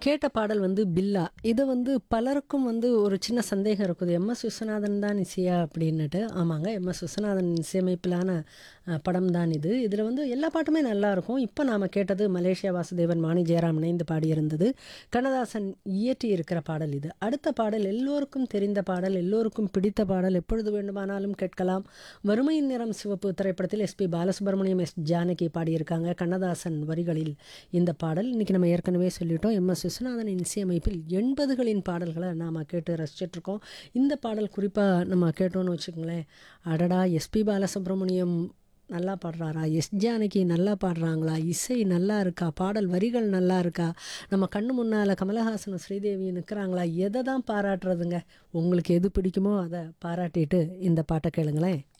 கேட்ட பாடல் வந்து பில்லா. இது வந்து பலருக்கும் வந்து ஒரு சின்ன சந்தேகம் இருக்குது. எம்.எஸ். விஸ்வநாதன் தான் இசையா அப்படின்னுட்டு. ஆமாங்க. எம்.எஸ். விஸ்வநாதன் இசையமைப்பிலான அ படம் தான் இது. இதில வந்து எல்லா பாட்டுமே நல்லாயிருக்கும். இப்ப நாம கேட்டது மலேசியா வாசுதேவன், வாணி ஜெயராம் இணைந்து பாடியிருந்தது. கண்ணதாசன் இயற்றியிருக்கிற பாடல் இது. அடுத்த பாடல் எல்லோருக்கும் தெரிந்த பாடல், எல்லோருக்கும் பிடித்த பாடல், எப்பொழுது வேண்டுமானாலும் கேட்கலாம். வறுமையின் நிறம் சிவப்பு திரைப்படத்தில் எஸ்.பி. பாலசுப்ரமணியம், எஸ். ஜானகி பாடியிருக்காங்க. கண்ணதாசன் வரிகளில் இந்த பாடல். இன்னைக்கு நம்ம ஏற்கனவே சொல்லிட்டோம். எம்.எஸ். விஸ்வநாதனின் இசையமைப்பில் 80களின் பாடல்கள நாம கேட்டு ரசிச்சுட்ருக்கோம். இந்த பாடல் குறிப்பா நம்ம கேட்டோம்னு வச்சுக்கோங்களேன், அடடா! எஸ்.பி. பாலசுப்ரமணியம் நல்லா பாடுறாரா? எஸ். ஜானகி நல்லா பாடுறாங்களா? இசை நல்லா இருக்கா? பாடல் வரிகள் நல்லா இருக்கா? நம்ம கண்ணு முன்னால கமலஹாசனும், ஸ்ரீதேவியும் நிற்கிறாங்களா? எத தான் பாராட்டுறதுங்க? உங்களுக்கு எது பிடிக்குமோ அத பாராட்டிட்டு இந்த பாட்ட கேளுங்களேன்.